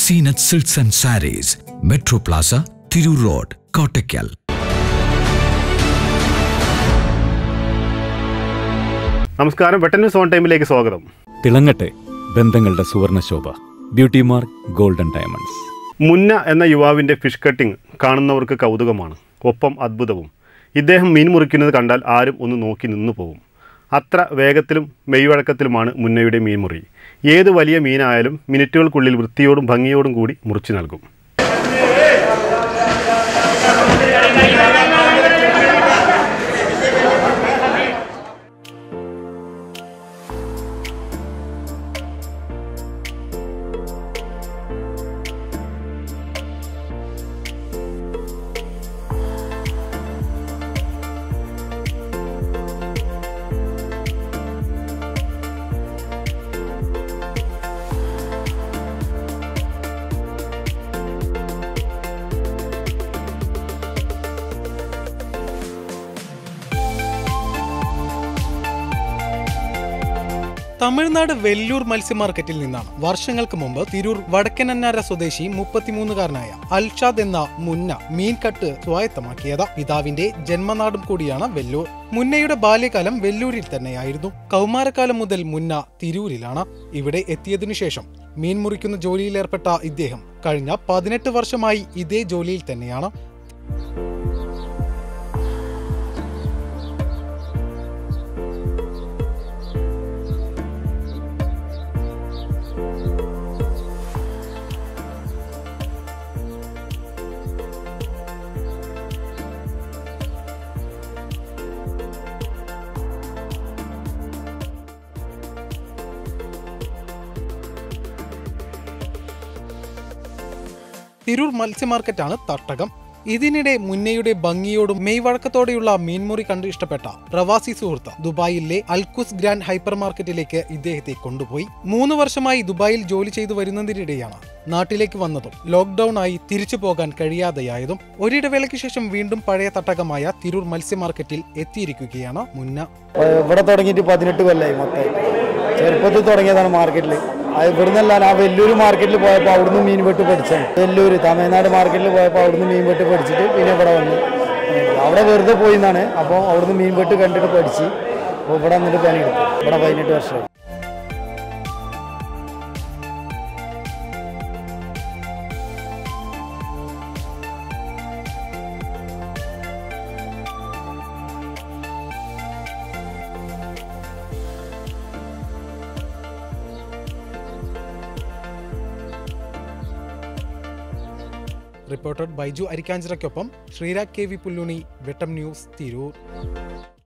Zeenath silks and sarees Metro Plaza Tirur road Kottakkal നമസ്കാരം Vettam news on ടൈമിലേക്ക് സ്വാഗതം തിളങ്ങട്ടെ ബന്ധങ്ങളുടെ സുവർണശോഭ beauty mark golden diamonds Munna എന്ന യുവാവിൻ്റെ ഫിഷ് കട്ടിംഗ് കാണുന്നവർക്ക് കൗതുകമാണ് ഒപ്പം അദ്ഭുതവും ഇദ്ദേഹം മീൻ മുറിക്കുന്നത് കണ്ടാൽ ആരും ഒന്ന് നോക്കി നിന്നു പോകും അത്ര വേഗത്തിലും മെയ്വഴക്കത്തിലുമാണ് മുന്നയുടെ മീൻ മുറി ഏത് വലിയ മീനായാലും മിനിറ്റുകൾക്കുള്ളിൽ വൃത്തിയോടും ഭംഗിയോടും കൂടി മുറിച്ചു നൽകും തമിഴ്നാട് വെല്ലൂർ മത്സ്യമാർക്കറ്റിൽ നിന്നാണ് വർഷങ്ങൾക്ക് മുമ്പ് തിരൂർ വടക്കനന്നാര സ്വദേശി മുപ്പത്തിമൂന്നുകാരനായ അൽഷാദ് എന്ന മുന്ന മീൻ കട്ട് സ്വായത്തമാക്കിയത് പിതാവിന്റെ ജന്മനാടും കൂടിയാണ് വെല്ലൂർ മുന്നയുടെ ബാല്യകാലം വെല്ലൂരിൽ തന്നെയായിരുന്നു കൗമാരക്കാലം മുതൽ മുന്ന തിരൂരിലാണ് ഇവിടെ എത്തിയതിനു ശേഷം മീൻ മുറിക്കുന്ന ജോലിയിലേർപ്പെട്ട ഇദ്ദേഹം കഴിഞ്ഞ പതിനെട്ട് വർഷമായി ഇതേ ജോലിയിൽ തന്നെയാണ് തിരൂർ മത്സ്യമാർക്കറ്റാണ് തട്ടകം ഇതിനിടെ മുന്നയുടെ ഭംഗിയോടും മെയ്വഴക്കത്തോടെയുള്ള മീൻമുറി കണ്ട് ഇഷ്ടപ്പെട്ട പ്രവാസി സുഹൃത്ത് ദുബായിലെ അൽക്കുസ് ഗ്രാൻഡ് ഹൈപ്പർ മാർക്കറ്റിലേക്ക് ഇദ്ദേഹത്തെ കൊണ്ടുപോയി മൂന്ന് വർഷമായി ദുബായിൽ ജോലി ചെയ്തു വരുന്നതിനിടെയാണ് നാട്ടിലേക്ക് വന്നതും ലോക്ക്ഡൌൺ ആയി തിരിച്ചു പോകാൻ കഴിയാതെയായതും ഒരിടവേളയ്ക്ക് ശേഷം വീണ്ടും പഴയ തട്ടകമായ തിരൂർ മത്സ്യമാർക്കറ്റിൽ എത്തിയിരിക്കുകയാണ് മുന്ന ഇവിടെ തുടങ്ങിയിട്ട് പതിനെട്ട് കൊല്ലമായി മൊത്തം ചെറുപ്പത്തിൽ തുടങ്ങിയതാണ് മാർക്കറ്റിൽ അത് ഇവിടുന്നല്ല ആ വെല്ലൂർ മാർക്കറ്റിൽ പോയപ്പോൾ അവിടുന്ന് മീൻ വെട്ട് പഠിച്ചാണ് വെല്ലൂർ തമിഴ്നാട് മാർക്കറ്റിൽ പോയപ്പോൾ അവിടുന്ന് മീൻ വെട്ട് പഠിച്ചിട്ട് പിന്നെ ഇവിടെ വന്നു അവിടെ വെറുതെ പോയി എന്നാണ് അപ്പോൾ അവിടുന്ന് മീൻ വെട്ട് കണ്ടിട്ട് പഠിച്ച് അപ്പോൾ ഇവിടെ വന്നിട്ട് പണിയെടുത്തു ഇവിടെ പതിനെട്ട് വർഷമായി റിപ്പോർട്ടർ ബൈജു അരിക്കാഞ്ചിറയ്ക്കൊപ്പം Sreerag K V Pulluni Vettam news Tirur